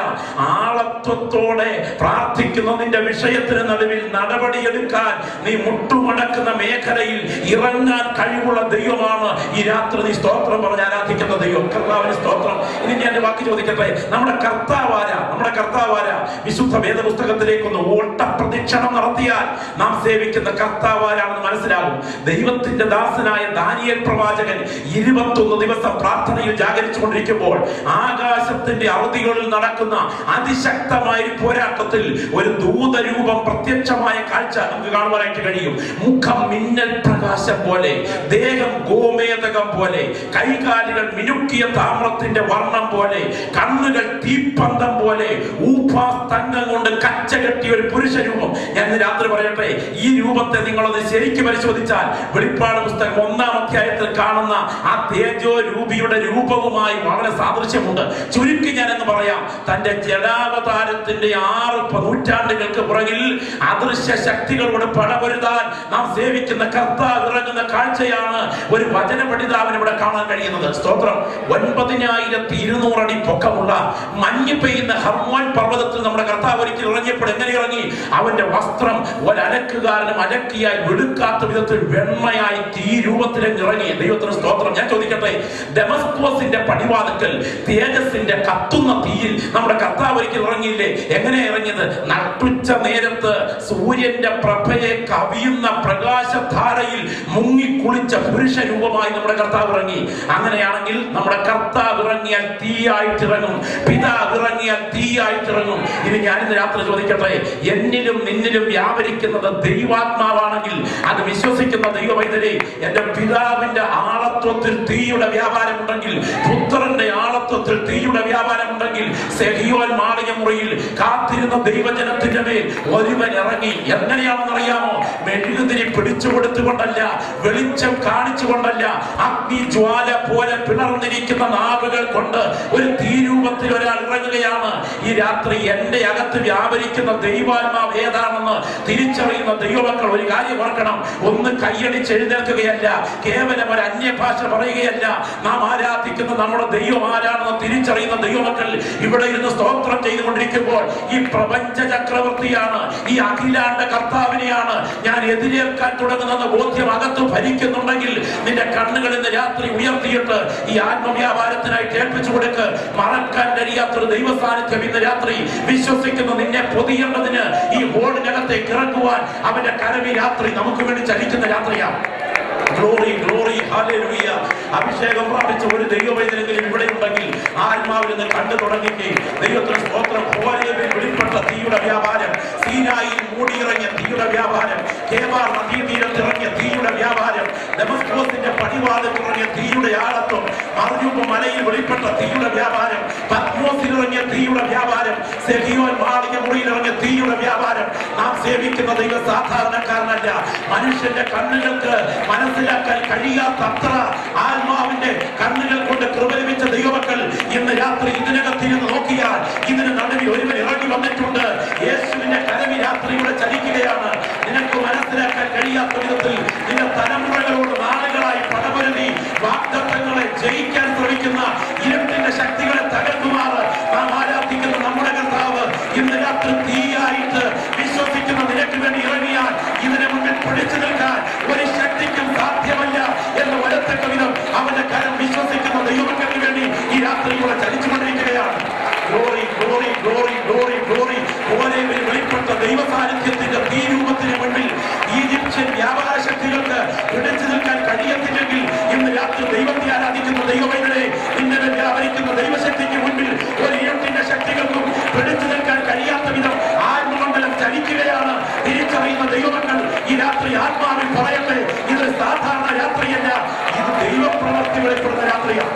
ആളത്വത്തോടെ പ്രാർത്ഥിക്കുന്നതിന്റെ വിഷയത്തിന് നടുവിൽ നടപടിയെടുക്കാൻ നീ മുട്ടുമടക്കുന്ന മേഖലയിൽ ഇറങ്ങാൻ കഴിവുള്ള ദൈവമാണ് ഈ രാത്രി നീ സ്തോത്രം പറഞ്ഞ് ആരാധിക്കുന്ന ദൈവം കർത്താവിന് സ്തോത്രം ഇനി ഞാൻ ഒരു വാക്ക് ചോദിക്കട്ടെ നമ്മുടെ കർത്താവാര നമ്മുടെ കർത്താവാര വിശുദ്ധ വേദപുസ്തകത്തിലേക്കൊന്ന് ഓട്ട പ്രദക്ഷിണം നടത്തിയാൽ നാം സേവിക്കുന്ന കർത്താവാരാണെന്ന് മനസ്സിലാകും ദൈവത്തിന്റെ ദാസനായ ദാനിയേൽ പ്രവാചകൻ ഇരുപത്തൊന്ന് ദിവസം പ്രാർത്ഥനയിൽ ജാഗരിച്ചു കൊണ്ടിരിക്കുമ്പോൾ ആകാശത്തിന്റെ അവധികളിൽ നടക്കുന്ന അതിശക്തമായ ഒരു പോരാട്ടത്തിൽ ഒരു ദൂതരൂപം പ്രത്യക്ഷമായ കാഴ്ച നമുക്ക് കാണുവാനായിട്ട് കഴിയും മുഖം മിന്നൽ പ്രകാശം പോലെ ദേഹം ഗോമേതകം പോലെ കൈകാലുകൾ മിനുക്കിയ താമ്രത്തിന്റെ വർണ്ണം പോലെ കണ്ണുകൾ തീപ്പന്തം പോലെ ഊപാസ്തംഗം കൊണ്ട് കച്ച കെട്ടിയ ഒരു പുരുഷ രൂപം ഞാൻ ഇന്ന് രാത്രി പറയട്ടെ ഈ രൂപത്തെ നിങ്ങളൊന്ന് ശരിക്കും പരിശോധിച്ചാൽ വെളിപ്പാട് പുസ്തകം ഒന്നാം അധ്യായത്തിൽ കാണുന്ന ആ തേജോ രൂപിയുടെ രൂപവുമായി വളരെ സാദൃശ്യമുണ്ട് ചുരുക്കി ഞാൻ എന്ന് പറയാം തന്റെ ജഡാവതാരത്തിന്റെ ആറ് പ- നൂറ്റാണ്ടുകൾക്ക് പുറകിൽ അദൃശ്യ ശക്തികളോട് പടപൊരുതാൻ നാം സേവിക്കുന്ന കർത്താവ് ഇറങ്ങുന്ന കാഴ്ചയാണ് ഒരു വചന പഠിതാവിന് ഇവിടെ കാണാൻ കഴിയുന്നത് സ്തോത്രം ഒൻപതിനായിരത്തി ഇരുന്നൂറ് അടി പൊക്കമുള്ള മഞ്ഞ് പെയ്യുന്ന ഹർമോൻ പർവ്വതത്തിൽ നമ്മുടെ കർത്താവ് ഒരിക്കൽ ഇറങ്ങിയപ്പോൾ എങ്ങനെ ഇറങ്ങി അവന്റെ വസ്ത്രം ഒരലക്കുകാരനും അലക്കിയായി വെളുക്കാത്ത വിധത്തിൽ വെണ്മയായി തീ രൂപത്തിലേക്ക് ഇറങ്ങി ദൈവത്തിന് സ്തോത്രം ഞാൻ ചോദിക്കട്ടെ ഡെമസ്കോസിന്റെ പടിവാതിക്കൽ തേജസിന്റെ കത്തുന്ന തീയിൽ നമ്മുടെ കർത്താവ് ഒരിക്കൽ ഇറങ്ങിയില്ലേ എങ്ങനെ ഇറങ്ങിയത് നട്ടുച്ച നേരത്ത് സൂര്യന്റെ പ്രഭയെ കവിയുന്ന പ്രകാശധാരയിൽ മുങ്ങിക്കുളിച്ച പുരുഷ രൂപമായി നമ്മുടെ കർത്താവ് ഇറങ്ങി അങ്ങനെയാണെങ്കിൽ നമ്മുടെ കർത്താവ് ഇറങ്ങിയാൽ തീയായിട്ട് ഇറങ്ങും പിതാവ് ഇറങ്ങിയാൽ തീയായിട്ട് ഇറങ്ങും ഇനി ഞാനിന്ന് രാത്രി ചോദിക്കട്ടെ എന്നിലും നിന്നിലും വ്യാപരിക്കുന്നത് ദൈവാത്മാവാണെങ്കിൽ അത് വിശ്വസിക്കുന്ന ദൈവവൈദ്യരെ എന്റെ പിതാവിന്റെ ആളത്വത്തിൽ തീയുടെ വ്യാപാരമുണ്ടെങ്കിൽ പുത്രന്റെ ആളത്വത്തിൽ തീയുടെ വ്യാപാരമുണ്ടെങ്കിൽ സെഹിയോൻ മാളിക മുറിയിൽ കാത്തിരുന്ന ദൈവജനത്തിന്റെ മേൽ ഒരുവൻ ഇറങ്ങി എങ്ങനെയാണെന്ന് അറിയാമോ മെഴുകുതിരി പിടിച്ചു കൊടുത്തുകൊണ്ടല്ല വെളിച്ചം കാണിച്ചുകൊണ്ടല്ല അഗ്നി ജ്വാല പോലെ പിളർന്നിരിക്കുന്ന നാവുകൾ കൊണ്ട് ഒരു തീരൂപത്തിൽ ഒരാൾ ഇറങ്ങുകയാണ് ഈ രാത്രി എന്റെ അകത്ത് വ്യാപരിക്കുന്ന ദൈവാത്മാവ് ഏതാണെന്ന് തിരിച്ചറിയുന്ന ദൈവമക്കൾ ഒരു കാര്യം ഓർക്കണം ഒന്ന് കൈയടിച്ച് എഴുന്നേൽക്കുകയല്ല കേവലം ഒരു അന്യഭാഷ പറയുകയല്ല നാം ആരാധിക്കുന്ന നമ്മുടെ ദൈവം ആരാണെന്ന് തിരിച്ചറിയുന്ന ദൈവമക്കൾ ഇവിടെ ഇരുന്ന് സ്തോത്രം ചെയ്തുകൊണ്ടിരിക്കുമ്പോൾ ഈ പ്രപഞ്ച ചക്രവർത്തിയാണ് ഈ അഖിലാണ്ട കർത്താവിനെയാണ് ഞാൻ എതിരേൽക്കാൻ തുടങ്ങുന്ന ബോധ്യം അകത്ത് ഭരിക്കുന്നുണ്ടെങ്കിൽ നിന്റെ കണ്ണുകൾ ഇന്ന് രാത്രി ഉയർത്തിയിട്ട് ഈ ആത്മവ്യാപാരത്തിനായി കേൾപ്പിച്ചു കൊടുക്ക് മറക്കാൻ കഴിയാത്തൊരു ദൈവ സാന്നിധ്യം ഇന്ന് രാത്രി വിശ്വസിക്കുന്ന നിന്നെ പൊതിയേണ്ടതിന് ഈ ഹോളിനകത്തേക്ക് ഇറങ്ങുവാൻ അവന്റെ കരവി രാത്രി നമുക്ക് വേണ്ടി ചലിക്കുന്ന രാത്രിയാണ് ഗ്ലോറി ഗ്ലോറി ഹല്ലേലൂയ അഭിഷേകം പ്രാപിച്ച ഒരു ദൈവവൈദ്യനെങ്കിലും ഇവിടെ ഉണ്ടെങ്കിൽ ആത്മാവിൽ നിന്ന് കണ്ടു തുടങ്ങിക്കേ ദൈവത്തിന് സ്തോത്രം ഹോരേബിൽ വെളിപ്പെട്ട തീയുടെ വ്യാപാരം സീനായിൽ മൂടിയിറങ്ങിയ തീയുടെ വ്യാപാരം കേബാർ നദീതീരത്ത് ഇറങ്ങിയ തീയുടെ വ്യാപാരം ഡെമസ്കോസിന്റെ പടിവാതിൽ ഇറങ്ങിയ തീയുടെ ആളത്വം മറുരൂപ മലയിൽ വെളിപ്പെട്ട തീയുടെ വ്യാപാരം പത്മോസിൽ ഇറങ്ങിയ തീയുടെ വ്യാപാരം സെഹിയോൻ മാളിക മുറിയിൽ ഇറങ്ങിയ തീയുടെ വ്യാപാരം നാം സേവിക്കുന്ന ദൈവം സാധാരണക്കാരനല്ല മനുഷ്യന്റെ കണ്ണുകൾക്ക് മനസ്സിലാക്കാൻ കഴിയാത്തത്ര ആത്മാവിന്റെ കണ്ണുകൾ കൊണ്ട് കൃപ ലഭിച്ച ദൈവമക്കൾ ഇന്ന് രാത്രി ഇതിനകത്തിരുന്ന് നോക്കിയാൽ ഇതിന് നടുവിൽ ഒരുവൻ ഇറങ്ങി വന്നിട്ടുണ്ട് യേശുവിന്റെ കരവി രാത്രിയുടെ ചലിക്കുകയാണ് നിനക്ക് മനസ്സിലാക്കാൻ കഴിയാത്ത വിധത്തിൽ നിന്റെ തലമുറകളോട് നാളുകളായി പടപൊരുതി വാഗ്ദത്തങ്ങളെ ജയിക്കാൻ ശ്രമിക്കുന്ന ഇരുട്ടിന്റെ ശക്തികളെ തകർക്കുമാറ് നാം ആരാധിക്കുന്ന നമ്മുടെ കർത്താവ് ഇന്ന് രാത്രി തീയായിട്ട് വിശ്വസിക്കുന്ന നിനക്ക് വേണ്ടി ഇറങ്ങിയാൽ ഇതിനെ മുന്നിൽ പിടിച്ചു നിൽക്കാൻ ഒരു ശക്തിക്കും സാധ്യമല്ല എന്ന് വരത്തക്ക വിധം അവന്റെ കരം വിശ്വസിക്കുന്ന ദൈവങ്ങൾക്ക് വേണ്ടി ഈ രാത്രി ഇവിടെ ചലിച്ചുകൊണ്ടിരിക്കുകയാണ് glory glory glory glory glory ഓരേവിൽ വെളിപ്പെട്ട ദൈവ സാന്നിധ്യത്തിന്റെ തീരൂപത്തിന് മുന്നിൽ ഈജിപ്ഷ്യൻ വ്യാപാര ശക്തികൾക്ക് പിടിച്ചു നിൽക്കാൻ കഴിയത്തില്ലെങ്കിൽ ഇന്ന് രാത്രി ദൈവത്തെ ആരാധിക്കുന്ന ദൈവമൈകളെ ഇന്നലെ വ്യാപരിക്കുന്ന ദൈവശക്തിക്ക് മുൻപിൽ ഒരു ഇരുട്ടിന്റെ ശക്തികൾക്കും പിടിച്ചു നിൽക്കാൻ കഴിയാത്ത വിധം ആത്മമണ്ഡലം ചലിക്കുകയാണ് തിരിച്ചറിയുന്ന ദൈവമക്കൾ ഈ രാത്രി ആത്മാവിൽ പറയട്ടെ ഇതൊരു സാധാരണ രാത്രിയല്ല ഇത് ദൈവപ്രവർത്തി വെളിപ്പെടുന്ന രാത്രിയാണ്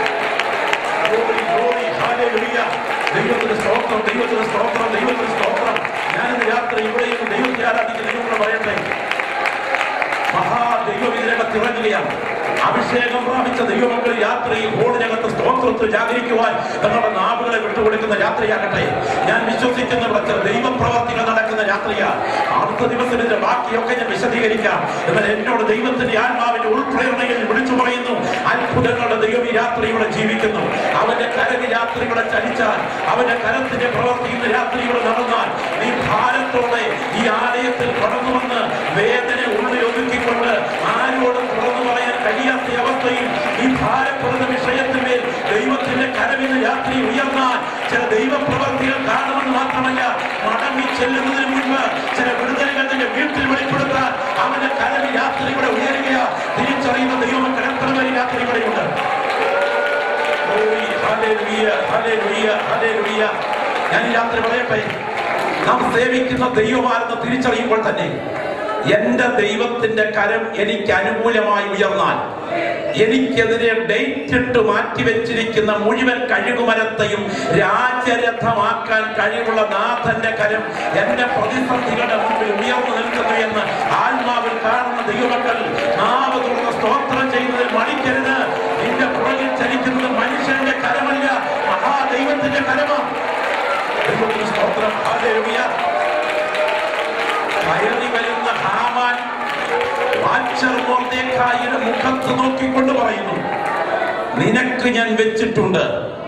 Glory, glory, hallelujah. ദൈവത്തിന് സ്തോത്രം ദൈവത്തിന് സ്തോത്രം ദൈവത്തിന് സ്തോത്രം ഞാനിന്ന് രാത്രി ഇവിടെയും ദൈവത്തെ ആരാധിക്കുന്ന നിങ്ങളോട് പറയട്ടെ മഹാ ദൈവം ഇതിനകത്ത് ഇറങ്ങുകയാണ് അഭിഷേകം പ്രാപിച്ച ദൈവമക്കൾ യാത്രയിൽ ഹോളിനകത്ത് സ്തോത്രം സ്തോത്രത്തിൽ ജാഗരിക്കുവാൻ നിങ്ങളുടെ നാവുകളെ വിട്ടുകൊടുക്കുന്ന രാത്രിയാകട്ടെ ഞാൻ വിശ്വസിക്കുന്ന ഇവിടുത്തെ ദൈവപ്രവർത്തികൾ നടക്കുന്ന രാത്രിയാ അടുത്ത ദിവസം ഇതിന്റെ ബാക്കിയൊക്കെ ഞാൻ വിശദീകരിക്കാം എന്നാൽ എന്നോട് ദൈവത്തിന്റെ ആത്മാവിന്റെ ഉൾപ്രേരണയിൽ വിളിച്ചു പറയുന്നു അത്ഭുതങ്ങളുടെ ദൈവം ഈ രാത്രി ഇവിടെ ജീവിക്കുന്നു അവന്റെ കരവ് രാത്രി ഇവിടെ ചലിച്ചാൽ അവന്റെ കരത്തിന്റെ പ്രവർത്തി ഇന്ന് രാത്രി ഇവിടെ നടന്നാൽ നീ ഭാരത്തോടെ ഈ ആലയത്തിൽ കടന്നു വന്ന് വേദന ഉള്ളിൽ ഒതുക്കിക്കൊണ്ട് ആരോടും തുറന്നു പറയാൻ കഴിയാത്ത അവസ്ഥയിൽ ഈ ഭാരപ്പെടുന്ന വിഷയത്തിന്മേൽ ദൈവത്തിന്റെ കരവിന് രാത്രി ഉയർന്നാൽ ചില ദൈവപ്രവർത്തികൾ കാണുമെന്ന് മാത്രമല്ല മടങ്ങി ചെല്ലുന്നതിന് മുൻപ് ചില വിടുതലുകൾ നിന്റെ വീട്ടിൽ വെളിപ്പെടുത്താൻ അവന്റെ കരവി രാത്രി ഇവിടെ ഉയരുക തിരിച്ചറിയുന്ന ദൈവമക്കൾ എത്ര പേര് രാത്രി ഇവിടെയുണ്ട് Glory, hallelujah, hallelujah, hallelujah. ഞാൻ ഈ രാത്രി പറയട്ടെ നാം സേവിക്കുന്ന ദൈവമാണെന്ന് തിരിച്ചറിയുമ്പോൾ തന്നെ എന്റെ ദൈവത്തിന്റെ കരം എനിക്ക് അനുകൂലമായി ഉയർന്നാൽ എനിക്കെതിരെ ഡേറ്റ് ഇട്ട് മാറ്റിവെച്ചിരിക്കുന്ന മുഴുവൻ കഴുകുമരത്തെയും രാജരഥമാക്കാൻ കഴിവുള്ള നാഥന്റെ കരം എന്റെ പ്രതിസന്ധികളുടെ മുമ്പിൽ ഉയർന്നു നിൽക്കുന്നു എന്ന് ആത്മാവിൽ കാണുന്ന ദൈവമക്കൾ നാവ് തുറന്ന് സ്തോത്രം ചെയ്യുന്നതിൽ മണിക്കരുത് നിന്റെ പുറകിൽ ചലിക്കുന്നത് മനുഷ്യന്റെ കരമല്ല മഹാദൈവത്തിന്റെ കരമാണ് ദൈവത്തിന് സ്തോത്രം ഹല്ലേലൂയ. കയറി വരുന്ന ഹാമാൻ വാച്ചർ മൊർദെഖായിയുടെ മുഖത്ത് നോക്കിക്കൊണ്ട് പറയുന്നു നിനക്ക് ഞാൻ വെച്ചിട്ടുണ്ട്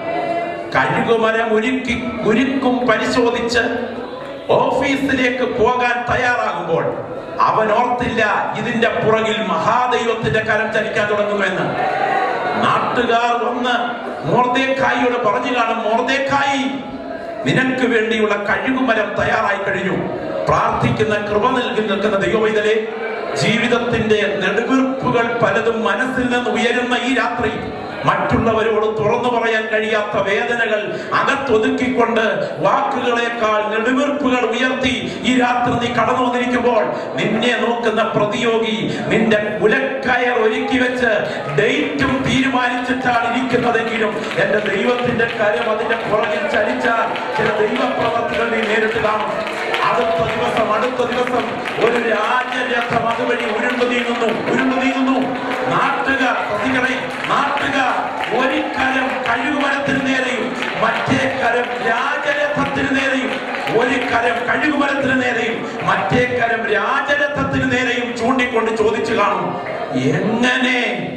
കഴുകുമരം ഒരുക്കി ഉരുക്കും പരിശോധിച്ച് ഓഫീസിലേക്ക് പോകാൻ തയ്യാറാകുമ്പോൾ അവൻ ഓർത്തില്ല ഇതിന്റെ പുറകിൽ മഹാദൈവത്തിന്റെ കരം ചലിക്കാൻ തുടങ്ങുമെന്ന് നാട്ടുകാർ വന്ന് മോർദേക്കായിയോട് പറഞ്ഞു കാണും മോർദേക്കായി നിനക്ക് വേണ്ടിയുള്ള കഴുകുമരം തയ്യാറായി കഴിഞ്ഞു പ്രാർത്ഥിക്കുന്ന കൃപ നൽകി നിൽക്കുന്ന ദൈവവൈതലെ ജീവിതത്തിന്റെ നെടുവീർപ്പുകൾ പലതും മനസ്സിൽ നിന്ന് ഉയരുന്ന ഈ രാത്രി മറ്റുള്ളവരോട് തുറന്നു പറയാൻ കഴിയാത്ത വേദനകൾ അകത്തൊതുക്കിക്കൊണ്ട് വാക്കുകളെക്കാൾ നെടുവീർപ്പുകൾ ഉയർത്തി ഈ രാത്രി നീ കടന്നു വന്നിരിക്കുമ്പോൾ നിന്നെ നോക്കുന്ന പ്രതിയോഗി നിന്റെ കുലക്കയർ ഒരുക്കി വെച്ച് ഡേറ്റും തീരുമാനിച്ചിട്ടാണ് ഇരിക്കുന്നതെങ്കിലും എന്റെ ദൈവത്തിന്റെ കരം അതിന്റെ പുറകിൽ ചലിച്ചാൽ ചില ദൈവപ്രവർത്തികൾ നീ നേരിട്ട് കാണും അടുത്ത ദിവസം അടുത്ത ദിവസം ഒരു രാജരഥം അതുവഴി ഉരുണ്ടു നീങ്ങുന്നു ഉരുണ്ടു നീങ്ങുന്നു നാട്ടുകാർ പ്രതികളെ നാട്ടുകാർ ഒരു കരം കഴുകുമരത്തിന് നേരെയും മറ്റേ കരം രാജരഥത്തിന് നേരെയും ഒരു കരം കഴുകുമരത്തിന് നേരെയും മറ്റേ കരം രാജരഥത്തിന് നേരെയും ചൂണ്ടിക്കൊണ്ട് ചോദിച്ചു കാണും എങ്ങനെ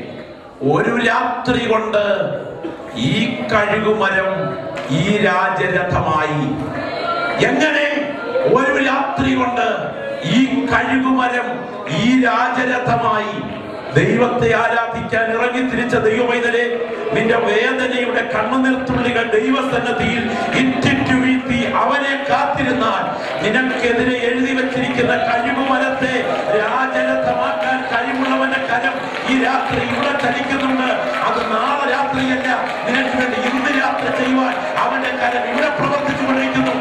ഒരു രാത്രി കൊണ്ട് ഈ കഴുകുമരം ഈ രാജരഥമായി എങ്ങനെ ഒരു രാത്രി കൊണ്ട് ഈ കഴുകുമരം ഈ രാജരഥമായി ദൈവത്തെ ആരാധിക്കാൻ ഇറങ്ങി തിരിച്ച ദൈവവൈതലെ നിന്റെ വേദനയുടെ കണ്ണുനീർത്തുള്ളികൾ ദൈവസന്നദ്ധിയിൽ ഇറ്റിറ്റു വീഴ്ത്തി അവനെ കാത്തിരുന്നാൽ നിനക്കെതിരെ എഴുതി വെച്ചിരിക്കുന്ന കഴിവുമരത്തെ രാജരഥമാക്കാൻ കഴിവുള്ളവന്റെ കരം ഈ രാത്രി ഇവിടെ ചലിക്കുന്നുണ്ട് അത് നാളെ രാത്രിയല്ല നിനക്ക് വേണ്ടി ഇന്ന് രാത്രി ചെയ്യുവാൻ അവന്റെ കരം ഇവിടെ പ്രവർത്തിച്ചു കൊണ്ടിരിക്കുന്നു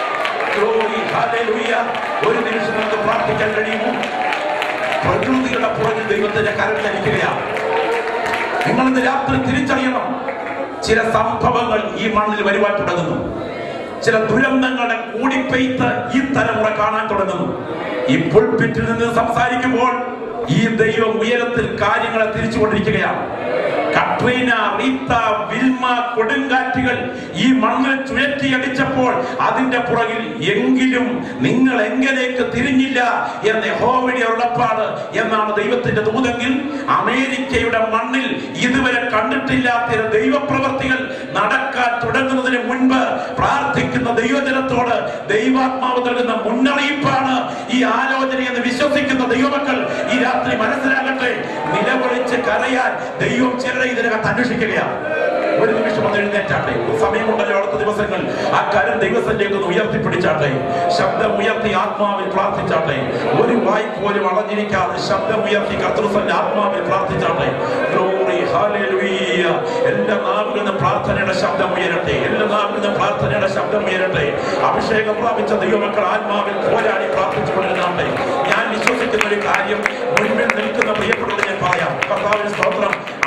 Glory, hallelujah. ഒരു നിമിഷം നമുക്ക് പ്രാർത്ഥിക്കാൻ കഴിയുമോ പ്രകൃതിയുടെ പുറകിൽ ദൈവത്തിന്റെ കരം ചലിക്കുകയാണ് നിങ്ങൾ ഇന്ന് രാത്രി തിരിച്ചറിയണം ചില സംഭവങ്ങൾ ഈ മണ്ണിൽ വരുവാൻ തുടങ്ങുന്നു ചില ദുരന്തങ്ങളുടെ കൂടിപ്പെയ്ത്ത് ഈ തലമുറ കാണാൻ തുടങ്ങുന്നു ഈ പുൾപിറ്റിൽ നിന്ന് സംസാരിക്കുമ്പോൾ ഈ ദൈവം ഉയരത്തിൽ കാര്യങ്ങളെ തിരിച്ചുകൊണ്ടിരിക്കുകയാണ് കട്രീന റീത്ത വിൽമ കൊടുങ്കാറ്റുകൾ ഈ മണ്ണിൽ ചുഴറ്റിയടിച്ചപ്പോൾ അതിന്റെ പുറകിൽ എങ്കിലും നിങ്ങൾ എങ്ങനെയൊക്കെ തിരിഞ്ഞില്ല എന്ന യഹോവയുടെ ഉള്ളപ്പാട് എന്നാണ് ദൈവത്തിന്റെ ദൂതെങ്കിൽ അമേരിക്കയുടെ മണ്ണിൽ ഇതുവരെ കണ്ടിട്ടില്ലാത്ത ചില ദൈവപ്രവർത്തികൾ നടക്കാൻ തുടങ്ങുന്നതിന് മുൻപ് പ്രാർത്ഥിക്കുന്ന ദൈവജനത്തോട് ദൈവാത്മാവ് നൽകുന്ന മുന്നറിയിപ്പാണ് ഈ ആലോചന എന്ന് വിശ്വസിക്കുന്ന ദൈവമക്കൾ ഈ രാത്രി മനസ്സിലാകട്ടെ നിലവിളിച്ച് കരയാൻ ദൈവം ചിലരെ ഇതിനകത്ത് അന്വേഷിക്കുകയാണ് ഒരു നിമിഷം ഒന്ന് എഴുന്നേറ്റാട്ടെ സമയമുണ്ടല്ലോ അടുത്ത ദിവസങ്ങൾ ആ കരം ദൈവസന്നിധിയിൽ ഒന്ന് ഉയർത്തിപ്പിടിച്ചാട്ടെ ശബ്ദം ഉയർത്തി ആത്മാവിൽ പ്രാർത്ഥിച്ചാട്ടെ ഒരു വായി പോലും അളഞ്ഞിരിക്കാതെ ശബ്ദം ഉയർത്തി കർത്തൃസന്റെ ആത്മാവിൽ പ്രാർത്ഥിച്ചാട്ടെ ഗ്ലോറി ഹാലേലൂയ എല്ലാ നാവിൽ നിന്ന് പ്രാർത്ഥനയുടെ ശബ്ദം ഉയരട്ടെ എല്ലാ നാവിൽ നിന്ന് പ്രാർത്ഥനയുടെ ശബ്ദം ഉയരട്ടെ അഭിഷേകം പ്രാപിച്ച ദൈവമക്കൾ ആത്മാവിൽ പോരാടി പ്രാർത്ഥിച്ചു കൊണ്ടിരുന്നാട്ടെ ഞാൻ വിശ്വസിക്കുന്ന ഒരു കാര്യം മുൻപിൽ നിൽക്കുന്ന പ്രിയപ്പെട്ടവർ ഞാൻ പറയാം കർത്താവിന് സ്തോത്രം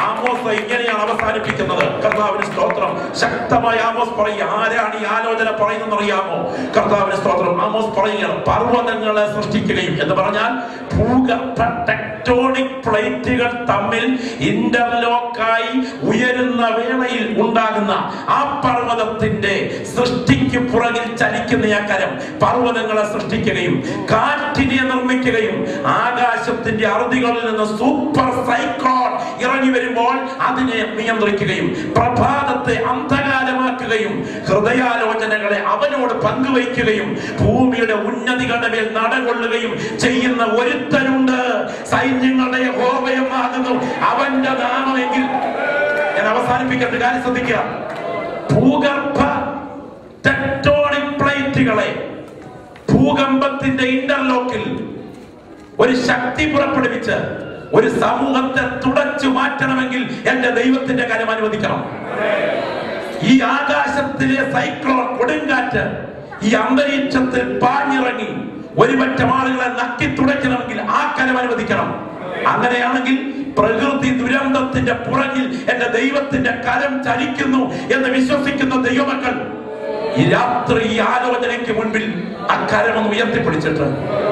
ആമോസ് ഇങ്ങനെയാണ് അവസാനിപ്പിക്കുന്നത് കർത്താവിന് സ്തോത്രം ശക്തമായ ആമോസ് പറയുക ആരാണ് ഈ ആലോചന പറയുന്നത് അറിയാമോ കർത്താവിന് സ്തോത്രം ആമോസ് പറയുകയാണ് പർവ്വതങ്ങളെ സൃഷ്ടിക്കുകയും എന്ന് പറഞ്ഞാൽ ഭൂഗർഭ ടെക്ടോണിക് പ്ലേറ്റുകൾ തമ്മിൽ ഇന്റർലോക്കായി ഉയരുന്ന വേളയിൽ ഉണ്ടാകുന്ന ആ പർവ്വതത്തിന്റെ സൃഷ്ടിക്ക് പുറകിൽ ചലിക്കുന്ന ആ കരം പർവ്വതങ്ങളെ സൃഷ്ടിക്കുകയും കാറ്റിനെ നിർമ്മിക്കുകയും ആകാശത്തിന്റെ അറുതികളിൽ നിന്ന് സൂപ്പർ സൈക്ലോൺ ഇറങ്ങി വരുമ്പോൾ അതിനെ നിയന്ത്രിക്കുകയും പ്രഭാതത്തെ അന്ധകാരമാക്കുകയും ഹൃദയാലോചനകളെ അവനോട് പങ്കുവയ്ക്കുകയും ഭൂമിയുടെ ഉന്നതികളുടെ മേൽ നടകൊള്ളുകയും ചെയ്യുന്ന ഒരുത്തനുണ്ട് സൈന്യങ്ങളുടെ ഹോമയമാകുന്നു അവന്റെ നാമമെങ്കിൽ ഞാൻ അവസാനിപ്പിക്കേണ്ട കാര്യം ശ്രദ്ധിക്കുക ഭൂഗർഭ ടെക്ടോണിക് പ്ലേറ്റുകളെ ഭൂകമ്പത്തിന്റെ ഇന്റർലോക്കിൽ ഒരു ശക്തി പുറപ്പെടുവിച്ച് ഒരു സമൂഹത്തെ തുടച്ചു മാറ്റണമെങ്കിൽ എന്റെ ദൈവത്തിന്റെ കരം അനുവദിക്കണം ഈ ആകാശത്തിലെ സൈക്ലോൺ കൊടുങ്കാറ്റ് ഈ അന്തരീക്ഷത്തിൽ പാഞ്ഞിറങ്ങി ഒരുപറ്റം ആളുകളെ നക്കി തുടയ്ക്കണമെങ്കിൽ ആ കരം അനുവദിക്കണം അങ്ങനെയാണെങ്കിൽ പ്രകൃതി ദുരന്തത്തിന്റെ പുറകിൽ എന്റെ ദൈവത്തിന്റെ കരം ചലിക്കുന്നു എന്ന് വിശ്വസിക്കുന്ന ദൈവമക്കൾ ഈ രാത്രി ഈ ആലോചനയ്ക്ക് മുൻപിൽ ആ കരമൊന്ന് ഉയർത്തിപ്പിടിച്ചിട്ട്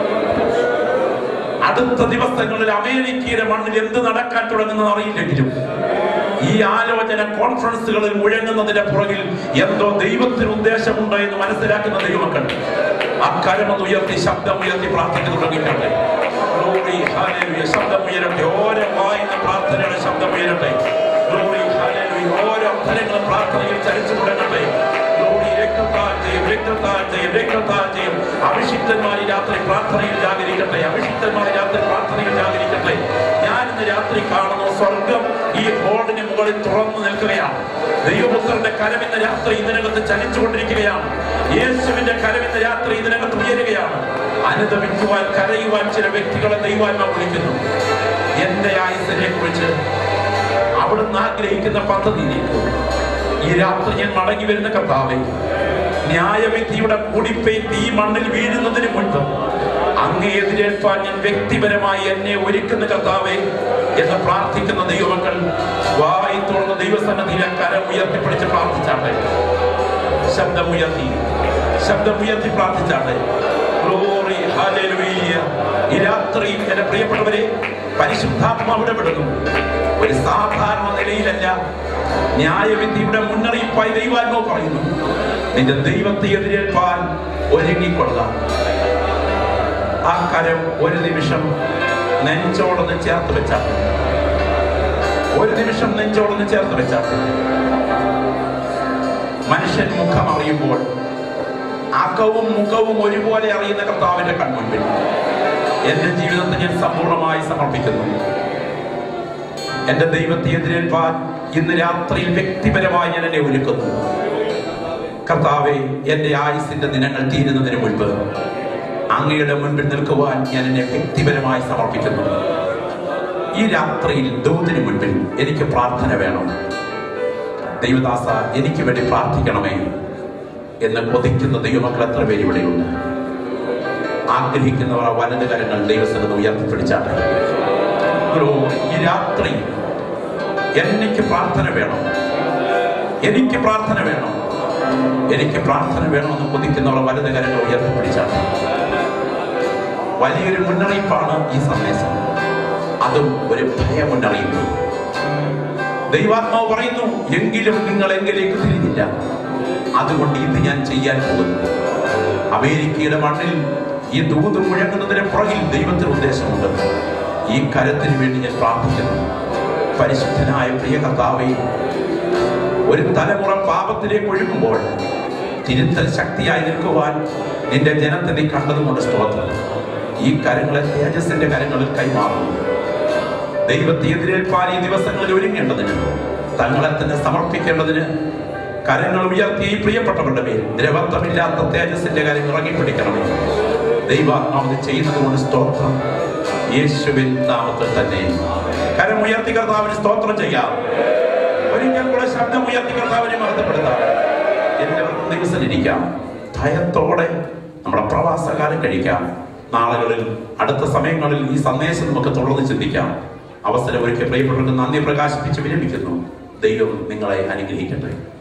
അടുത്ത ദിവസങ്ങളിൽ അമേരിക്കയുടെ മണ്ണിൽ എന്ത് നടക്കാൻ തുടങ്ങുന്നത് അറിയില്ലെങ്കിലും ഈ ആലോചന കോൺഫറൻസുകളിൽ മുഴങ്ങുന്നതിന്റെ പുറകിൽ എന്തോ ദൈവത്തിന് ഉദ്ദേശമുണ്ട് എന്ന് മനസ്സിലാക്കുന്ന ദൈവമക്കൾ അക്കരമൊന്ന് ഉയർത്തി ശബ്ദം ഉയർത്തി പ്രാർത്ഥിക്കാൻ തുടങ്ങിക്കട്ടെ Glory, hallelujah. ശബ്ദം ഉയരട്ടെ ഓരോ വായുന്ന പ്രാർത്ഥനയുടെ ശബ്ദം ഉയരട്ടെ Glory, hallelujah. ഓരോ അർത്ഥങ്ങളും പ്രാർത്ഥനയിൽ ചലിച്ചു തുടങ്ങട്ടെ Glory, രക്തത്താൽ ചെയ്യും രക്തത്താൽ ചെയ്യും രക്തത്താൽ ചെയ്യും അഭിഷിക്തന്മാരി രാത്രി പ്രാർത്ഥനയിൽ ജാഗരിക്കട്ടെ അഭിഷിക്തന്മാരി രാത്രി പ്രാർത്ഥനയിൽ ജാഗരിക്കട്ടെ ഞാൻ ഇന്ന് രാത്രി കാണുന്നു സ്വർഗം ഈ ഹോളിന് മുകളിൽ തുറന്നു നിൽക്കുകയാണ് ദൈവപുത്രന്റെ കരം ഇന്ന് രാത്രി ഇതിനകത്ത് ചലിച്ചുകൊണ്ടിരിക്കുകയാണ് യേശുവിന്റെ കരം ഇന്ന് രാത്രി ഇതിനകത്ത് ഉയരുകയാണ് അനുദമിക്കുവാൻ കരയുവാൻ ചില വ്യക്തികളെ ദൈവാത്മ വിളിക്കുന്നു എന്റെ ആയുസിനെ കുറിച്ച് അവിടുന്ന് ആഗ്രഹിക്കുന്ന പദ്ധതിയിലേക്ക് ഈ രാത്രി ഞാൻ മടങ്ങി വരുന്ന കർത്താവെ ന്യായവിധിയുടെ കൂടിപ്പേറ്റ് ഈ മണ്ണിൽ വീഴുന്നതിന് മുൻപ് അങ്ങേ എതിരേൽപ്പാൻ ഞാൻ വ്യക്തിപരമായി എന്നെ ഒരുക്കുന്ന കർത്താവെ എന്ന് പ്രാർത്ഥിക്കുന്ന ദൈവമക്കൾ വായി തുറന്ന ദൈവസന്നദ്ധിയിലെ കരം ഉയർത്തിപ്പിടിച്ച് പ്രാർത്ഥിച്ചാട്ടെ ശബ്ദമുയർത്തി ശബ്ദമുയർത്തി പ്രാർത്ഥിച്ചാട്ടെ Glory, hallelujah. ഈ രാത്രി എന്റെ പ്രിയപ്പെട്ടവരെ പരിശുദ്ധാത്മാവ് ഇടപെടുന്നു ഒരു സാധാരണ നിലയിലല്ല ന്യായവിധിയുടെ മുന്നറിയിപ്പായി ദൈവാത്മാവ് പറയുന്നു നിന്റെ ദൈവത്തെ എതിരേൽപ്പാൻ ഒരുങ്ങിക്കൊള്ളുക ആ കരം ഒരു നിമിഷം നെഞ്ചോടൊന്ന് ചേർത്ത് വെച്ചാൽ ഒരു നിമിഷം നെഞ്ചോടൊന്ന് ചേർത്ത് വെച്ചാൽ മനുഷ്യൻ മുഖം അറിയുമ്പോൾ അകവും മുഖവും ഒരുപോലെ അറിയുന്ന കർത്താവിന്റെ കൺമുൻപിൽ എന്റെ ജീവിതത്തെ ഞാൻ സമ്പൂർണ്ണമായി സമർപ്പിക്കുന്നു എന്റെ ദൈവത്തെ എതിരേൽപ്പാൻ ഇന്ന് രാത്രിയിൽ വ്യക്തിപരമായി ഞാൻ എന്നെ ഒരുക്കുന്നു കർത്താവെ എന്റെ ആയുസിന്റെ ദിനങ്ങൾ തീരുന്നതിന് മുൻപ് അങ്ങയുടെ മുൻപിൽ നിൽക്കുവാൻ ഞാൻ എന്നെ വ്യക്തിപരമായി സമർപ്പിക്കുന്നു ഈ രാത്രിയിൽ ദൂതിന് മുൻപിൽ എനിക്ക് പ്രാർത്ഥന വേണം ദൈവദാസ എനിക്ക് വേണ്ടി പ്രാർത്ഥിക്കണമേ എന്ന് കൊതിക്കുന്ന ദൈവമക്കൾ എത്ര പേര് ഇവിടെയുണ്ട് ആഗ്രഹിക്കുന്നവർ ആ വലത് കരങ്ങൾ ദൈവസ്ഥലത്ത് ഉയർത്തിപ്പിടിച്ചാട്ടെ Glory. ഈ രാത്രി എനിക്ക് പ്രാർത്ഥന വേണം എനിക്ക് പ്രാർത്ഥന വേണം എനിക്ക് പ്രാർത്ഥന വേണമെന്ന് കൊതിക്കുന്നവർ വലത് കരങ്ങൾ ഉയർത്തിപ്പിടിച്ചാട്ടെ വലിയൊരു മുന്നറിയിപ്പാണ് ഈ സന്ദേശം അതും ഒരു ഭയ മുന്നറിയിപ്പ് ദൈവാത്മാവ് പറയുന്നു എങ്കിലും നിങ്ങൾ എങ്കിലേക്ക് തിരിഞ്ഞില്ല അതുകൊണ്ട് ഇത് ഞാൻ ചെയ്യാൻ പോകുന്നു അമേരിക്കയുടെ മണ്ണിൽ ഈ ദൂത് മുഴങ്ങുന്നതിന് പുറകിൽ ദൈവത്തിന് ഉദ്ദേശമുണ്ട് ഈ കരത്തിന് വേണ്ടി ഞാൻ പ്രാർത്ഥിക്കുന്നു പരിശുദ്ധനായ പ്രിയ കർത്താവേ ഒരു തലമുറ പാപത്തിലേക്ക് ഒഴുകുമ്പോൾ തിരുത്തൽ ശക്തിയായി നിൽക്കുവാൻ നിന്റെ ജനത്തെ നീ കണ്ടതുകൊണ്ട് സ്തോത്രം ഈ കരങ്ങളെ തേജസ്സിന്റെ കരങ്ങളിൽ കൈമാറുന്നു ദൈവത്തെ എതിരേൽപ്പാൻ ഈ ദിവസങ്ങളിൽ ഒരുങ്ങേണ്ടതിന് തങ്ങളെ തന്നെ സമർപ്പിക്കേണ്ടതിന് കരങ്ങൾ ഉയർത്തി ഈ പ്രിയപ്പെട്ടവരുടെ മേൽ ദ്രവത്വമില്ലാത്ത തേജസ്സിന്റെ കാര്യം ഇറങ്ങിപ്പിടിക്കണമേ ദൈവാത്മാവ് ചെയ്യുന്നത് കൊണ്ട് സ്തോത്രം യേശുവിൻ നാമത്തിൽ തന്നെ കരം ഉയർത്തി കർത്താവിന് സ്തോത്രം ചെയ്യാം ഒരിക്കൽ കൂടെ ശബ്ദം ഉയർത്തി കർത്താവിനെ മഹത്വപ്പെടുത്താം എല്ലാവർക്കും ദിവസത്തിലിരിക്കാം ഭയത്തോടെ നമ്മുടെ പ്രവാസകാലം കഴിക്കാം നാളുകളിൽ അടുത്ത സമയങ്ങളിൽ ഈ സന്ദേശം നമുക്ക് തുടർന്ന് ചിന്തിക്കാം അവസരം ഒരുക്കിയ പ്രിയപ്പെട്ടവർക്ക് നന്ദി പ്രകാശിപ്പിച്ച് വിരമിക്കുന്നു ദൈവം നിങ്ങളെ അനുഗ്രഹിക്കട്ടെ